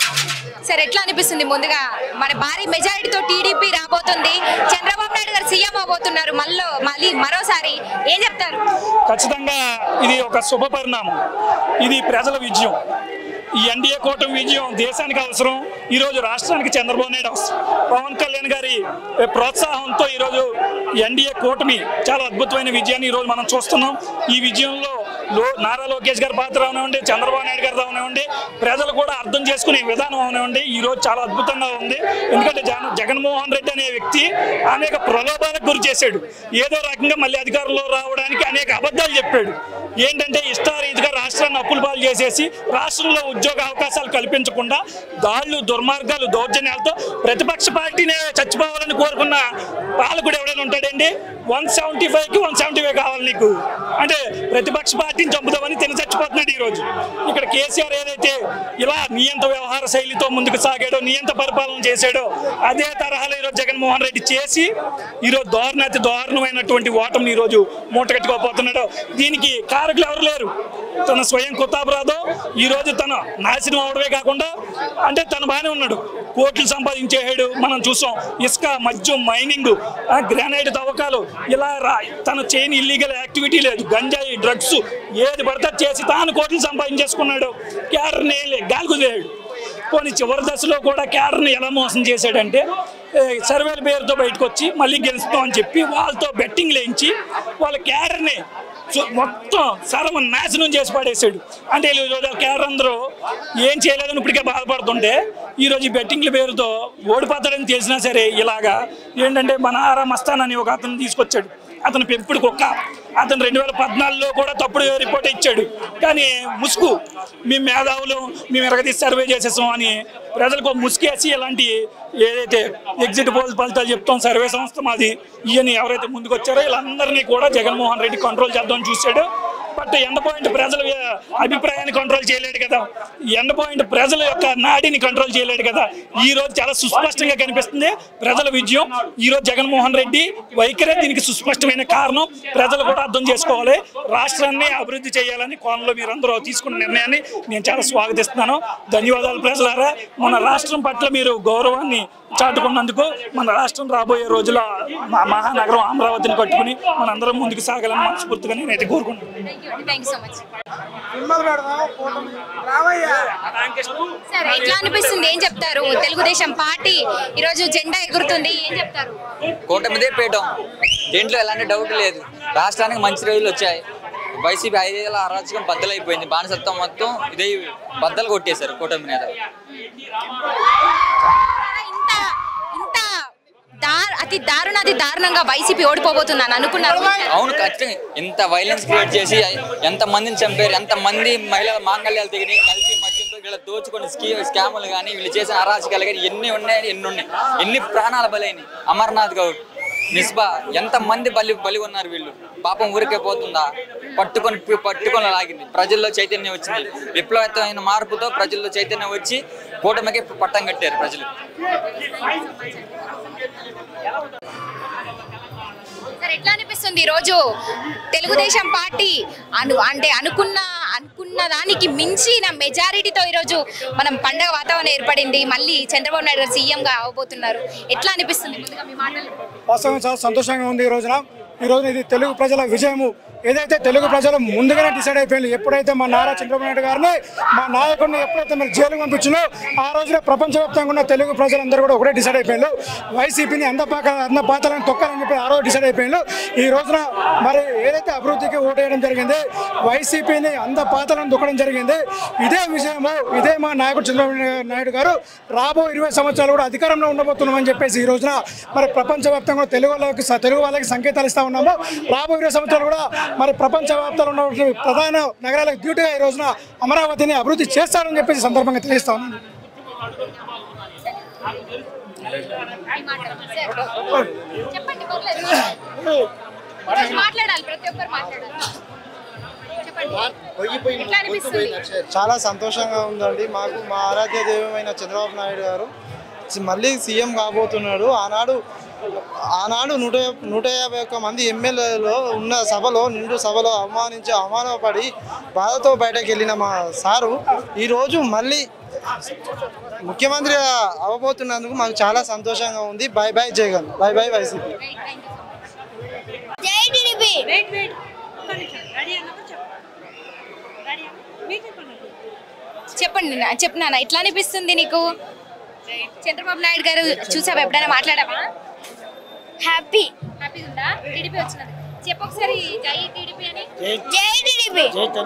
సరే ఎట్లా అనిపిస్తుంది ముందుగా మన భారీ మెజారిటీతో టీడీపీ రాబోతుంది చంద్రబాబు నాయుడు గారు సీఎం అవబోతున్నారు మళ్ళీ మళ్ళీ మరోసారి ఏం చెప్తారు ఖచ్చితంగా ఇది ఒక శుభ పరిణామం ఇది ప్రజల విజయం ఈ ఎన్డీఏ కూటమి విజయం దేశానికి అవసరం ఈరోజు రాష్ట్రానికి చంద్రబాబు నాయుడు అవసరం పవన్ కళ్యాణ్ గారి ప్రోత్సాహంతో ఈరోజు ఎన్డీఏ కూటమి చాలా అద్భుతమైన విజయాన్ని ఈరోజు మనం చూస్తున్నాం ఈ విజయంలో లో నారా లోకేష్ గారి పాత్ర అవనివ్వండి చంద్రబాబు నాయుడు గారి అవనివ్వండి ప్రజలు కూడా అర్థం చేసుకునే విధానం అవనివ్వండి ఈ రోజు చాలా అద్భుతంగా ఉంది ఎందుకంటే జగన్ జగన్మోహన్ రెడ్డి అనే వ్యక్తి అనేక ప్రలోభాలకు గురి చేశాడు ఏదో రకంగా మళ్ళీ అధికారంలో రావడానికి అనేక అబద్ధాలు చెప్పాడు ఏంటంటే ఇష్టారీతిగా రాష్ట్రాన్ని అప్పులు పాలు చేసేసి రాష్ట్రంలో ఉద్యోగ అవకాశాలు కల్పించకుండా దాళ్లు దుర్మార్గాలు దౌర్జన్యాలతో ప్రతిపక్ష పార్టీనే చచ్చిపోవాలని కోరుకున్న పాలకుడు ఎవడైనా ఉంటాడండి వన్ సెవెంటీ ఫైవ్కి వన్ సెవెంటీ ఫైవ్ కావాలి నీకు అంటే ప్రతిపక్ష పార్టీని చంపుదామని తిని చచ్చిపోతున్నాడు ఈరోజు ఇక్కడ కేసీఆర్ ఏదైతే ఇలా నియంత వ్యవహార శైలితో ముందుకు సాగాడో నియంత పరిపాలన చేశాడో అదే తరహాలో ఈరోజు జగన్మోహన్ రెడ్డి చేసి ఈరోజు దారుణ అతి దారుణమైనటువంటి ఓటమిని ఈరోజు మూటగట్టుకోపోతున్నాడు దీనికి కారకులు ఎవరు లేరు తన స్వయం కొత్తాపరాధం ఈరోజు తన నాశనం అవడమే కాకుండా అంటే తను బాగానే ఉన్నాడు కోట్లు సంపాదించేసాడు మనం చూసాం ఇసుక మద్యం మైనింగ్ గ్రానైట్ తవ్వకాలు ఇలా రా తను చేయని ఇల్లీగల్ యాక్టివిటీ లేదు గంజాయి డ్రగ్స్ ఏది పడితే అది చేసి తాను కోట్లు సంపాదించేసుకున్నాడు క్యాడర్ని గాలి కుదిరాడు పోనీ చివరి దశలో కూడా క్యాడర్ని ఎలా మోసం చేశాడంటే ఏ, సర్వేల పేరుతో బయటకు వచ్చి మళ్ళీ గెలుస్తాం అని చెప్పి వాళ్ళతో బెట్టింగ్ లేయించి వాళ్ళ క్యాడర్ని చు- మొత్తం సర్వ నాశనం చేసి పడేసాడు అంటే ఈ రోజు క్యాడర్ అందరూ ఏం చేయలేదని ఇప్పటికే బాధపడుతుంటే ఈరోజు ఈ బెట్టింగ్ల పేరుతో ఓడిపోతాడని తెలిసినా సరే ఇలాగా ఏంటంటే మన ఆరా మస్తాన్ అని ఒక అతను తీసుకొచ్చాడు అతను పెంపుడు కుక్క అతను రెండు వేల పద్నాలుగులో కూడా తప్పుడు రిపోర్ట్ ఇచ్చాడు కానీ ముసుగు మీ మేధావులు మేము ఎరగదీసి సర్వే చేసేసాం అని ప్రజలకు ముసుగేసి ఇలాంటి ఏదైతే ఎగ్జిట్ పోల్ ఫలితాలు చెప్తాం సర్వే సంస్థ మాది ఈయన ఎవరైతే ముందుకు వచ్చారో వీళ్ళందరినీ కూడా జగన్మోహన్ రెడ్డి కంట్రోల్ చేద్దామని చూశాడు బట్ ఎండ్ పాయింట్ ప్రజల అభిప్రాయాన్ని కంట్రోల్ చేయలేడు కదా ఎండ్ పాయింట్ ప్రజల యొక్క నాడిని కంట్రోల్ చేయలేడు కదా ఈ రోజు చాలా సుస్పష్టంగా కనిపిస్తుంది ప్రజల విజయం ఈ రోజు జగన్మోహన్ రెడ్డి వైఖరే దీనికి సుస్పష్టమైన కారణం ప్రజలు కూడా అర్థం చేసుకోవాలి రాష్ట్రాన్ని అభివృద్ధి చేయాలని కోణంలో మీరందరూ తీసుకున్న నిర్ణయాన్ని నేను చాలా స్వాగతిస్తున్నాను ధన్యవాదాలు ప్రజలారా మన రాష్ట్రం పట్ల మీరు గౌరవాన్ని చాటుకున్నందుకు మన రాష్ట్రం రాబోయే రోజుల్లో మా మహానగరం అమరావతిని కట్టుకుని మనందరం ముందుకు సాగాలని మనస్ఫూర్తిగా నేనైతే కోరుకుంటున్నాను థ్యాంక్ యూ సో మచ్ సినిమాలు పెడదాం కూటమి రావయ్యా సరే ఎట్లా అనిపిస్తుంది ఏం చెప్తారు తెలుగుదేశం పార్టీ ఈరోజు జెండా ఎగురుతుంది ఏం చెప్తారు కూటమిదే పీఠం దీంట్లో ఎలాంటి డౌట్ లేదు రాష్ట్రానికి మంచి రోజులు వచ్చాయి వైసీపీ ఐదేళ్ళ అరాచకం బద్దలైపోయింది బానిసత్వం మొత్తం ఇదే బద్దలు కొట్టేశారు కూటమి మీద ఇంత ఇంత దార్ అతి దారుణ అతి దారుణంగా వైసీపీ ఓడిపోబోతుందని అనుకున్నారు అవును ఖచ్చితంగా ఇంత వైలెన్స్ క్రియేట్ చేసి ఎంత మందిని చంపారు ఎంత మంది మహిళల మాంగళ్యాలు తెగిని కలిసి మధ్యంతో వీళ్ళ దోచుకొని స్కీ స్కాములు కానీ వీళ్ళు చేసిన అరాచకాలు కానీ ఎన్ని ఉన్నాయి ఎన్ని ఉన్నాయి ఎన్ని ప్రాణాల బలైనవి అమర్నాథ్ గౌడ్ నిస్బా ఎంత మంది బలి బలి ఉన్నారు వీళ్ళు పాపం ఊరికే పోతుందా పట్టుకొని పట్టుకొని లాగింది ప్రజల్లో చైతన్యం వచ్చింది విప్లవమైన మార్పుతో ప్రజల్లో చైతన్యం వచ్చి కూటమికి పట్టం కట్టారు ప్రజలు సరే ఎట్లా అనిపిస్తుంది ఈ రోజు తెలుగుదేశం పార్టీ అను అంటే అనుకున్న అనుకున్న దానికి మించిన మెజారిటీతో ఈరోజు మనం పండగ వాతావరణం ఏర్పడింది మళ్ళీ చంద్రబాబు నాయుడు గారు సీఎం గా అవబోతున్నారు ఎట్లా అనిపిస్తుంది ముందుగా మీ మాటలు వాస్తవం చాలా సంతోషంగా ఉంది ఈ రోజున ఈ రోజున ఇది తెలుగు ప్రజల విజయము ఏదైతే తెలుగు ప్రజలు ముందుగానే డిసైడ్ అయిపోయింది ఎప్పుడైతే మా నారా చంద్రబాబు నాయుడు గారిని మా నాయకుడిని ఎప్పుడైతే మరి జైలుకు పంపించినో ఆ రోజున ప్రపంచవ్యాప్తంగా ఉన్న తెలుగు ప్రజలందరూ కూడా ఒకటే డిసైడ్ అయిపోయారు వైసీపీని అందపాక అంద పాతలను తొక్కాలని చెప్పి ఆ రోజు డిసైడ్ అయిపోయారు ఈ రోజున మరి ఏదైతే అభివృద్ధికి ఓటేయడం జరిగింది వైసీపీని అంద పాతలను తొక్కడం జరిగింది ఇదే విజయము ఇదే మా నాయకుడు చంద్రబాబు నాయుడు గారు రాబో ఇరవై సంవత్సరాలు కూడా అధికారంలో ఉండబోతున్నామని చెప్పేసి ఈ రోజున మరి ప్రపంచవ్యాప్తంగా తెలుగు వాళ్ళకి తెలుగు వాళ్ళకి సంకేతాలు ఇస్తా ఉన్నాము రాబో ఇరవై సంవత్సరాలు కూడా మరి ప్రపంచవ్యాప్తంగా ఉన్న ప్రధాన నగరాలకు డ్యూటీగా ఈ రోజున అమరావతిని అభివృద్ధి చేస్తారని చెప్పేసి ఈ సందర్భంగా తెలియస్తా ఉన్నాను మీ మాటలు సార్, చెప్పండి పర్లేదు. ఈరోజు మాట్లాడాలి ప్రతి ఒక్కరు మాట్లాడాలి చెప్పండి ఎట్లా అనిపిస్తుంది చాలా సంతోషంగా ఉందండి మాకు మా ఆరాధ్య దైవమైన చంద్రబాబు నాయుడు గారు సి- మళ్ళీ సీఎం కాబోతున్నాడు ఆనాడు ఆనాడు నూట యాభ- నూట యాభై ఒక్క మంది ఎమ్మెల్యేలో ఉన్న సభలో నిండు సభలో అవమానించి అవమానపడి బాధతో బయటకు వెళ్ళిన మా సారు ఈరోజు మళ్ళీ ముఖ్యమంత్రి అవ్వబోతున్నందుకు మాకు చాలా సంతోషంగా ఉంది bye bye Jagan bye bye YCP జై టీడీపీ వెయిట్ వెయిట్ ఒక్క నిమిషం రెడీ అన్నప్పుడు చెప్పు రెడీ మీకు చెప్పండి చెప్పండి నా చెప్పు నాన్న ఎట్లా అనిపిస్తుంది నీకు చంద్రబాబు నాయుడు గారు చూసావా ఎప్పుడైనా మాట్లాడావా హ్యాపీ హ్యాపీ ఉందా టీడీపీ వచ్చినది చెప్పు ఒకసారి జై టీడీపీ అని జై టీడీపీ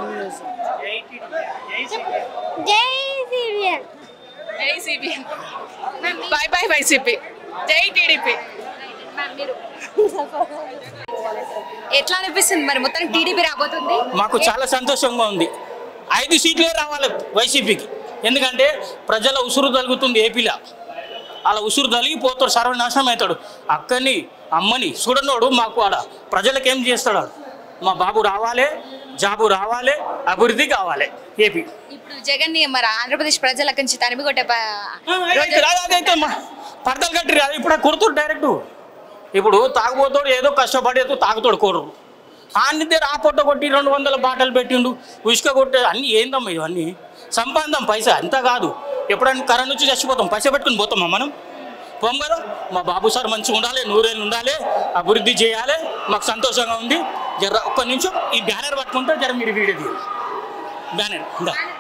జై సిబిఎన్ జై సిబిఎన్ బై బై వైసీపీ జై టీడీపీ మీరు ఎట్లా అనిపిస్తుంది మరి మొత్తం టీడీపీ రాబోతుంది మాకు చాలా సంతోషంగా ఉంది ఐదు సీట్లే రావాలి వైసీపీకి ఎందుకంటే ప్రజల ఉసురు తలుగుతుంది ఏపీలో అలా ఉసురు తలిగిపోతాడు సర్వనాశనం అవుతాడు అక్కని అమ్మని చూడనోడు మాకు ఆడ ప్రజలకు ఏం చేస్తాడు ఆడు? మా బాబు రావాలి జాబు రావాలి అభివృద్ధి కావాలి ఏపీ ఇప్పుడు జగన్ ని మరి ఆంధ్రప్రదేశ్ ప్రజల నుంచి తనిమి కొట్టే ప- అదైతే అదైతే మా పడతలు కట్టి రాదు ఇప్పుడు కొడుతుడు డైరెక్ట్ ఇప్పుడు తాగుబోతాడు ఏదో కష్టపడి ఏదో తాగుతాడు కూరరు ఆని దగ్గర ఆ పొట్ట కొట్టి రెండు వందల బాటలు పెట్టిండు ఉసుక కొట్టే అన్నీ ఏందమ్మా ఇవన్నీ సంపాదం పైసా అంతా కాదు ఎప్పుడైనా కరెంట్ నుంచి చచ్చిపోతాం పైసా పెట్టుకుని పోతామా మనం పోం కదా మా బాబు సార్ మంచిగా ఉండాలి నూరేళ్ళు ఉండాలి అభివృద్ధి చేయాలి మాకు సంతోషంగా ఉంది జర ఒక్క నిమిషం ఈ బ్యానర్ పట్టుకుంటే జర మీరు వీడియో తీయాలి బ్యానర్ ఇందా